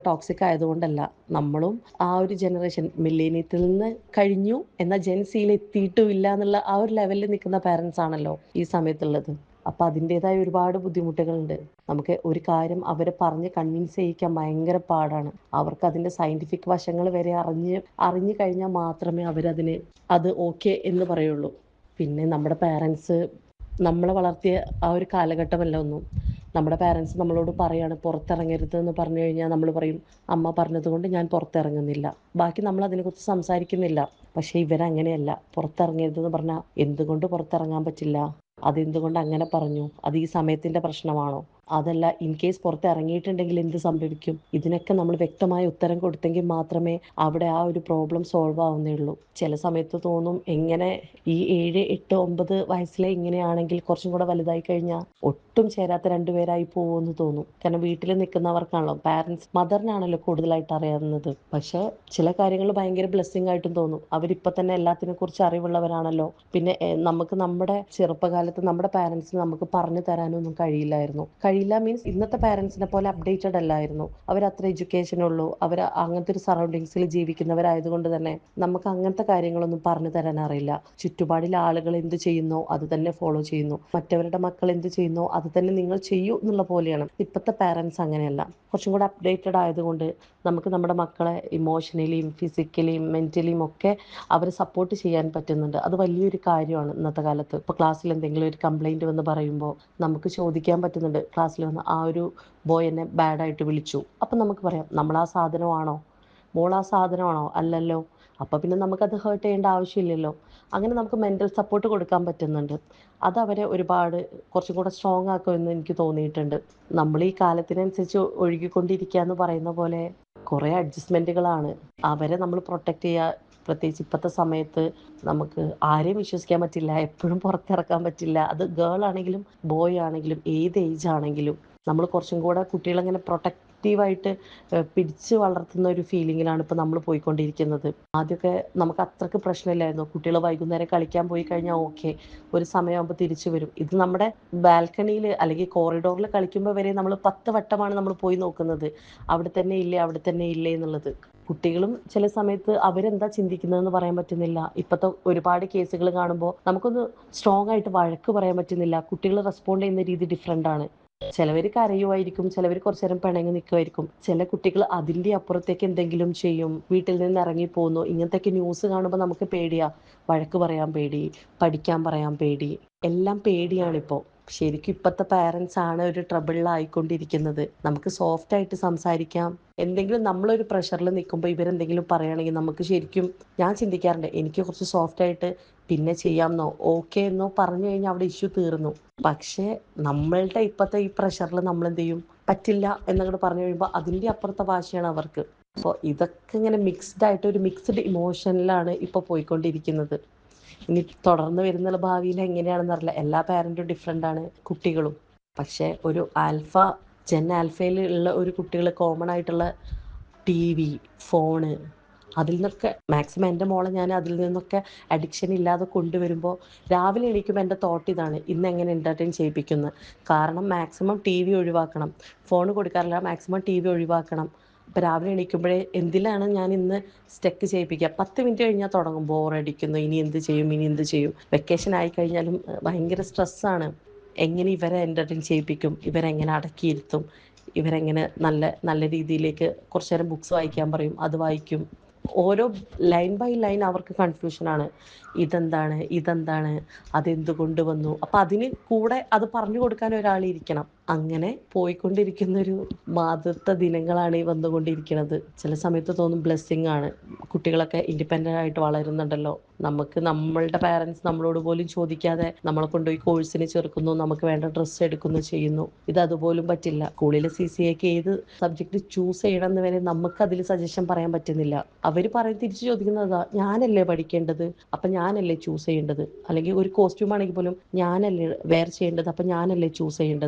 toxic ആയതുകൊണ്ടല്ല നമ്മളും ആ ഒരു ജനറേഷൻ മില്ലേനിയത്തിൽ നിന്ന് കഴിഞ്ഞു എന്നാൽ ജെൻസിയിൽ എത്തിയിട്ടുമില്ല എന്നുള്ള ആ ഒരു ലെവലിൽ നിൽക്കുന്ന പാരൻസ് ആണല്ലോ ഈ സമയത്തുള്ളത് അപ്പം അതിൻ്റെതായ ഒരുപാട് ബുദ്ധിമുട്ടുകളുണ്ട് നമുക്ക് ഒരു കാര്യം അവരെ പറഞ്ഞ് കൺവിൻസ് ചെയ്യിക്കാൻ ഭയങ്കര പാടാണ് അവർക്ക് അതിൻ്റെ സയൻറ്റിഫിക് വശങ്ങൾ വരെ അറിഞ്ഞ് അറിഞ്ഞു കഴിഞ്ഞാൽ മാത്രമേ അവരതിന് അത് ഓക്കെ എന്ന് പറയുള്ളൂ പിന്നെ നമ്മുടെ പാരൻസ് നമ്മളെ വളർത്തിയ ആ ഒരു കാലഘട്ടമല്ല ഒന്നും നമ്മുടെ പാരൻസ് നമ്മളോട് പറയാണ് പുറത്തിറങ്ങരുത് എന്ന് പറഞ്ഞു കഴിഞ്ഞാൽ നമ്മൾ പറയും അമ്മ പറഞ്ഞതുകൊണ്ട് ഞാൻ പുറത്തിറങ്ങുന്നില്ല ബാക്കി നമ്മൾ അതിനെക്കുറിച്ച് സംസാരിക്കുന്നില്ല പക്ഷേ ഇവരങ്ങനെയല്ല പുറത്തിറങ്ങരുതെന്ന് പറഞ്ഞാൽ എന്തുകൊണ്ട് പുറത്തിറങ്ങാൻ പറ്റില്ല അതെന്തുകൊണ്ട് അങ്ങനെ പറഞ്ഞു അത് ഈ സമയത്തിൻ്റെ പ്രശ്നമാണോ അതല്ല ഇൻ കേസ് പുറത്ത് ഇറങ്ങിയിട്ടുണ്ടെങ്കിൽ എന്ത് സംഭവിക്കും ഇതിനൊക്കെ നമ്മൾ വ്യക്തമായ ഉത്തരം കൊടുത്തെങ്കിൽ മാത്രമേ അവിടെ ആ ഒരു പ്രോബ്ലം സോൾവ് ആവുന്നേ ഉള്ളൂ ചില സമയത്ത് തോന്നും എങ്ങനെ ഈ ഏഴ് എട്ട് ഒമ്പത് വയസ്സിലെ ഇങ്ങനെയാണെങ്കിൽ കുറച്ചും കൂടെ വലുതായി കഴിഞ്ഞാൽ ഒട്ടും ചേരാത്ത രണ്ടുപേരായി പോകുമെന്ന് തോന്നും കാരണം വീട്ടിൽ നിൽക്കുന്നവർക്കാണല്ലോ പാരൻസ് മദറിനാണല്ലോ കൂടുതലായിട്ട് അറിയാവുന്നത് പക്ഷേ ചില കാര്യങ്ങൾ ഭയങ്കര ബ്ലെസ്സിങ് ആയിട്ടും തോന്നും അവരിപ്പോൾ തന്നെ എല്ലാത്തിനെ കുറിച്ച് അറിവുള്ളവരാണല്ലോ പിന്നെ എ, നമുക്ക് നമ്മുടെ ചെറുപ്പകാലത്ത് നമ്മുടെ പാരൻസിന് നമുക്ക് പറഞ്ഞു തരാനൊന്നും കഴിയില്ലായിരുന്നു കഴിയില്ല മീൻസ് ഇന്നത്തെ പാരൻസിനെ പോലെ അപ്ഡേറ്റഡ് അല്ലായിരുന്നു അവർ അത്ര എഡ്യൂക്കേഷൻ ഉള്ളൂ അവർ അങ്ങനത്തെ ഒരു സറൗണ്ടിങ്സിൽ ജീവിക്കുന്നവരായതുകൊണ്ട് തന്നെ നമുക്ക് അങ്ങനത്തെ കാര്യങ്ങളൊന്നും പറഞ്ഞു തരാൻ അറിയില്ല ചുറ്റുപാടിലെ ആളുകൾ എന്ത് ചെയ്യുന്നോ അത് തന്നെ ഫോളോ ചെയ്യുന്നു മറ്റവരുടെ മക്കൾ എന്ത് ചെയ്യുന്നോ അത് തന്നെ നിങ്ങൾ ചെയ്യൂ എന്നുള്ള പോലെയാണ് ഇപ്പോഴത്തെ പാരൻസ് അങ്ങനെയല്ല കുറച്ചും കൂടെ അപ്ഡേറ്റഡ് ആയതുകൊണ്ട് നമുക്ക് നമ്മുടെ മക്കളെ ഇമോഷണലിയും ഫിസിക്കലിയും മെൻ്റലിയും ഒക്കെ അവരെ സപ്പോർട്ട് ചെയ്യാൻ പറ്റുന്നുണ്ട് അത് വലിയൊരു കാര്യമാണ് ഇന്നത്തെ കാലത്ത് ഇപ്പോൾ ക്ലാസ്സിൽ എന്തെങ്കിലും ഒരു കംപ്ലൈൻറ്റ് വന്ന് പറയുമ്പോൾ നമുക്ക് ചോദിക്കാൻ പറ്റുന്നുണ്ട് ക്ലാസ്സിൽ വന്ന് ആ ഒരു ബോയ് എന്നെ ബാഡായിട്ട് വിളിച്ചു അപ്പം നമുക്ക് പറയാം നമ്മൾ ആ സാധനമാണോ മോൾ ആ സാധനമാണോ അല്ലല്ലോ അപ്പോൾ പിന്നെ നമുക്കത് ഹേർട്ട് ചെയ്യേണ്ട ആവശ്യമില്ലല്ലോ അങ്ങനെ നമുക്ക് മെൻ്റൽ സപ്പോർട്ട് കൊടുക്കാൻ പറ്റുന്നുണ്ട് അത് അവരെ ഒരുപാട് കുറച്ചും കൂടെ സ്ട്രോങ് ആക്കുമെന്ന് എനിക്ക് തോന്നിയിട്ടുണ്ട് നമ്മൾ ഈ കാലത്തിനനുസരിച്ച് ഒഴുകിക്കൊണ്ടിരിക്കുക എന്ന് പറയുന്ന പോലെ കുറേ അഡ്ജസ്റ്റ്മെൻറ്റുകളാണ് അവരെ നമ്മൾ പ്രൊട്ടക്റ്റ് ചെയ്യുക പ്രത്യേകിച്ച് ഇപ്പോഴത്തെ സമയത്ത് നമുക്ക് ആരെയും വിശ്വസിക്കാൻ പറ്റില്ല എപ്പോഴും പുറത്തിറക്കാൻ പറ്റില്ല അത് ഗേൾ ആണെങ്കിലും ബോയ് ആണെങ്കിലും ഏത് ഏജ് ആണെങ്കിലും നമ്മൾ കുറച്ചും കൂടെ കുട്ടികളങ്ങനെ പ്രൊട്ടക്റ്റീവായിട്ട് പിടിച്ച് വളർത്തുന്ന ഒരു ഫീലിങ്ങിലാണ് ഇപ്പോൾ നമ്മൾ പോയിക്കൊണ്ടിരിക്കുന്നത് ആദ്യമൊക്കെ നമുക്ക് അത്രക്ക് പ്രശ്നമില്ലായിരുന്നു കുട്ടികൾ വൈകുന്നേരം കളിക്കാൻ പോയി കഴിഞ്ഞാൽ ഓക്കെ ഒരു സമയമാകുമ്പോൾ തിരിച്ചു വരും ഇത് നമ്മുടെ ബാൽക്കണിയിൽ അല്ലെങ്കിൽ കോറിഡോറിൽ കളിക്കുമ്പോൾ വരെ നമ്മൾ പത്ത് വട്ടമാണ് നമ്മൾ പോയി നോക്കുന്നത് അവിടെ തന്നെ ഇല്ലേ അവിടെ തന്നെ ഇല്ലേ എന്നുള്ളത് കുട്ടികളും ചില സമയത്ത് അവരെന്താ ചിന്തിക്കുന്നതെന്ന് പറയാൻ പറ്റുന്നില്ല ഇപ്പോഴത്തെ ഒരുപാട് കേസുകൾ കാണുമ്പോൾ നമുക്കൊന്ന് സ്ട്രോങ് ആയിട്ട് വഴക്ക് പറയാൻ പറ്റുന്നില്ല കുട്ടികൾ റെസ്പോണ്ട് ചെയ്യുന്ന രീതി ഡിഫറെൻ്റ് ആണ് ചിലവർ കരയുമായിരിക്കും ചിലവർ കുറച്ചു നേരം പിണങ്ങി നിൽക്കുമായിരിക്കും ചില കുട്ടികൾ അതിൻ്റെ അപ്പുറത്തേക്ക് എന്തെങ്കിലും ചെയ്യും വീട്ടിൽ നിന്ന് ഇറങ്ങി പോകുന്നു ഇങ്ങനത്തെയൊക്കെ ന്യൂസ് കാണുമ്പോൾ നമുക്ക് പേടിയാ വഴക്ക് പറയാൻ പേടി പഠിക്കാൻ പറയാൻ പേടി എല്ലാം പേടിയാണിപ്പോൾ ശരിക്കും ഇപ്പോഴത്തെ പാരൻസ് ആണ് ഒരു ട്രബിളിലായിക്കൊണ്ടിരിക്കുന്നത് നമുക്ക് സോഫ്റ്റ് ആയിട്ട് സംസാരിക്കാം എന്തെങ്കിലും നമ്മളൊരു പ്രഷറിൽ നിൽക്കുമ്പോൾ ഇവരെന്തെങ്കിലും പറയുകയാണെങ്കിൽ നമുക്ക് ശരിക്കും ഞാൻ ചിന്തിക്കാറുണ്ട് എനിക്ക് കുറച്ച് സോഫ്റ്റ് ആയിട്ട് പിന്നെ ചെയ്യാമെന്നോ ഓക്കെ എന്നോ പറഞ്ഞു കഴിഞ്ഞാൽ അവിടെ ഇഷ്യൂ തീർന്നു പക്ഷേ നമ്മളുടെ ഇപ്പോഴത്തെ ഈ പ്രഷറിൽ നമ്മൾ എന്ത് ചെയ്യും പറ്റില്ല എന്നങ്ങോട്ട് പറഞ്ഞു കഴിയുമ്പോൾ അതിൻ്റെ അപ്പുറത്തെ വാശിയാണ് അവർക്ക് അപ്പോൾ ഇതൊക്കെ ഇങ്ങനെ മിക്സ്ഡ് ആയിട്ട് ഒരു മിക്സ്ഡ് ഇമോഷനിലാണ് ഇപ്പോൾ പോയിക്കൊണ്ടിരിക്കുന്നത് ഇനി തുടർന്ന് വരുന്ന ഭാവിയിൽ എങ്ങനെയാണെന്ന് അറിയില്ല എല്ലാ പാരൻറ്റും ഡിഫറെൻ്റ് ആണ് കുട്ടികളും പക്ഷേ ഒരു ആൽഫ ജെൻ ആൽഫയിൽ ഉള്ള ഒരു കുട്ടികൾ കോമൺ ആയിട്ടുള്ള ടി വി ഫോണ് അതിൽ നിന്നൊക്കെ മാക്സിമം എൻ്റെ മോളെ ഞാൻ അതിൽ നിന്നൊക്കെ അഡിക്ഷൻ ഇല്ലാതെ കൊണ്ടുവരുമ്പോൾ രാവിലെ എണീക്കുമ്പോൾ എൻ്റെ തോട്ട് ഇതാണ് ഇന്ന് എങ്ങനെ എൻ്റർടൈൻ ചെയ്യിപ്പിക്കുന്നത് കാരണം മാക്സിമം ടി വി ഒഴിവാക്കണം ഫോൺ കൊടുക്കാറില്ല മാക്സിമം ടി വി ഒഴിവാക്കണം ഇപ്പോൾ രാവിലെ എണീക്കുമ്പോഴേ എന്തിലാണ് ഞാൻ ഇന്ന് സ്റ്റെക്ക് ചെയ്യിപ്പിക്കുക പത്ത് മിനിറ്റ് കഴിഞ്ഞാൽ തുടങ്ങും ബോറടിക്കുന്നു ഇനി എന്ത് ചെയ്യും ഇനി എന്ത് ചെയ്യും വെക്കേഷൻ ആയി കഴിഞ്ഞാലും ഏഹ്, ഭയങ്കര സ്ട്രെസ്സാണ് എങ്ങനെ ഇവരെ എൻ്റർടൈൻ ചെയ്യിപ്പിക്കും ഇവരെങ്ങനെ അടക്കിയിരുത്തും ഇവരെങ്ങനെ നല്ല നല്ല രീതിയിലേക്ക് കുറച്ച് നേരം ബുക്സ് വായിക്കാൻ പറയും അത് വായിക്കും ഓരോ ലൈൻ ബൈ ലൈൻ അവർക്ക് കൺഫ്യൂഷനാണ് ഇതെന്താണ് ഇതെന്താണ് അതെന്തുകൊണ്ട് വന്നു അപ്പം അതിന് കൂടെ അത് പറഞ്ഞു കൊടുക്കാൻ ഒരാൾ ഇരിക്കണം അങ്ങനെ പോയിക്കൊണ്ടിരിക്കുന്ന ഒരു മാതൃത്വ ദിനങ്ങളാണ് ഈ വന്നുകൊണ്ടിരിക്കുന്നത് ചില സമയത്ത് തോന്നും ബ്ലെസ്സിങ് ആണ് കുട്ടികളൊക്കെ ഇൻഡിപെൻഡൻ്റ് ആയിട്ട് വളരുന്നുണ്ടല്ലോ നമുക്ക് നമ്മളുടെ പാരൻസ് നമ്മളോട് പോലും ചോദിക്കാതെ നമ്മളെ കൊണ്ടുപോയി കോഴ്സിന് ചേർക്കുന്നു നമുക്ക് വേണ്ട ഡ്രസ്സ് എടുക്കുന്നു ചെയ്യുന്നു ഇത് അതുപോലും പറ്റില്ല സ്കൂളിലെ സി സി എക്ക് ഏത് സബ്ജക്ട് ചൂസ് ചെയ്യണം എന്ന് വരെ നമുക്ക് അതിൽ സജഷൻ പറയാൻ പറ്റുന്നില്ല അവർ പറയും തിരിച്ചു ചോദിക്കുന്നതാ ഞാനല്ലേ പഠിക്കേണ്ടത് അപ്പം ഞാനല്ലേ ചൂസ് ചെയ്യേണ്ടത് അല്ലെങ്കിൽ ഒരു കോസ്റ്റ്യൂം ആണെങ്കിൽ പോലും ഞാനല്ലേ വെയർ ചെയ്യേണ്ടത് അപ്പം ഞാനല്ലേ ചൂസ് ചെയ്യേണ്ടത് അത്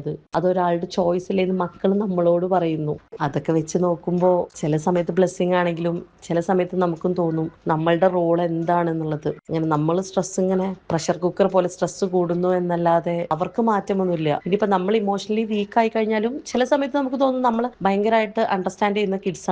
അതൊരാളുടെ ചോയ്സല്ലേന്ന് മക്കൾ നമ്മളോട് പറയുന്നു അതൊക്കെ വെച്ച് നോക്കുമ്പോൾ ചില സമയത്ത് ബ്ലെസ്സിങ് ആണെങ്കിലും ചില സമയത്ത് നമുക്കും തോന്നും നമ്മളുടെ റോൾ എന്താണെന്നുള്ളത് ഇങ്ങനെ നമ്മൾ സ്ട്രെസ് ഇങ്ങനെ പ്രഷർ കുക്കർ പോലെ സ്ട്രെസ് കൂടുന്നു എന്നല്ലാതെ അവർക്ക് മാറ്റമൊന്നുമില്ല ഇനിയിപ്പോൾ നമ്മൾ ഇമോഷണലി വീക്ക് ആയി കഴിഞ്ഞാലും ചില സമയത്ത് നമുക്ക് തോന്നും നമ്മൾ ഭയങ്കരമായിട്ട് അണ്ടർസ്റ്റാൻഡ് ചെയ്യുന്ന കിഡ്സ്